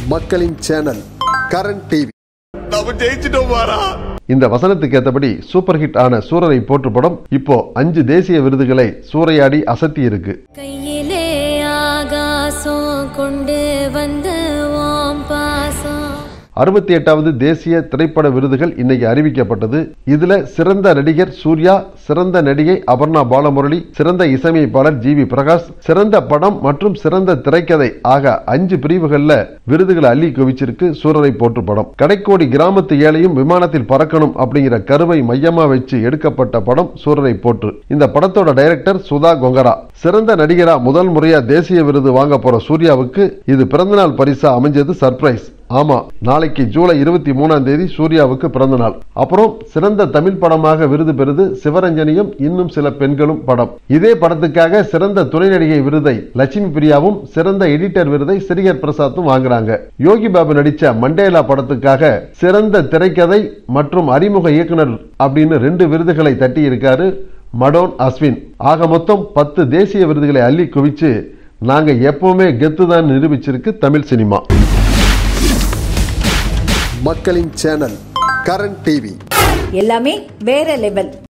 மக்களின் channel Karan TV நம்ம ஜெயிச்சிட்டோம் வாரா இந்த வசனத்துக்கு ஏற்றபடி சூப்பர் ஹிட் ஆன சூரரை போற்று படம் இப்போ அஞ்சு தேசிய விருதுகளை சூறையாடி அசத்தி இருக்கு கையிலே ஆகாசம் கொண்டு வந்த ஓம் பாசம் அறுபத்தி எட்டாவது தேசிய திரைப்பட விருதுகள் இன்னைக்கு அறிவிக்கப்பட்டது இதுல சிறந்த நடிகர் சூர்யா சிறந்த நடிகை அபர்ணா பாலமுரளி சிறந்த இசையமைப்பாளர் ஜி வி பிரகாஷ் சிறந்த படம் மற்றும் சிறந்த திரைக்கதை ஆக அஞ்சு பிரிவுகள்ல விருதுகளை அள்ளி குவிச்சிருக்கு சூரரை போற்று படம் கடைக்கோடி கிராமத்து ஏழையும் விமானத்தில் பறக்கணும் அப்படிங்கிற கருவை மையமா வச்சு எடுக்கப்பட்ட படம் சூரரை போற்று இந்த படத்தோட டைரக்டர் சுதா கொங்கரா சிறந்த நடிகரா முதல் முறையா தேசிய விருது வாங்க போற சூர்யாவுக்கு இது பிறந்தநாள் பரிசா அமைஞ்சது சர்ப்ரைஸ் ஆமா நாளைக்கு ஜூலை இருபத்தி மூணாம் தேதி சூர்யாவுக்கு பிறந்த நாள் அப்புறம் சிறந்த தமிழ் படமாக விருது பெறுது சிவரஞ்சனியும் இன்னும் சில பெண்களும் படம் இதே படத்துக்காக சிறந்த துணை நடிகை விருதை லட்சுமி பிரியாவும் சிறந்த எடிட்டர் விருதை சிறிகர் பிரசாத்தும் வாங்குறாங்க யோகி பாபு நடிச்ச மண்டேலா படத்துக்காக சிறந்த திரைக்கதை மற்றும் அறிமுக இயக்குனர் அப்படின்னு ரெண்டு விருதுகளை தட்டி இருக்காரு மடோன் அஸ்வின் ஆக மொத்தம் பத்து தேசிய விருதுகளை அள்ளி குவிச்சு நாங்க எப்பவுமே கெத்து தான் நிரூபிச்சிருக்கு தமிழ் சினிமா மக்களின் சேனல் கரண் டிவி எல்லாமே வேற லெவல்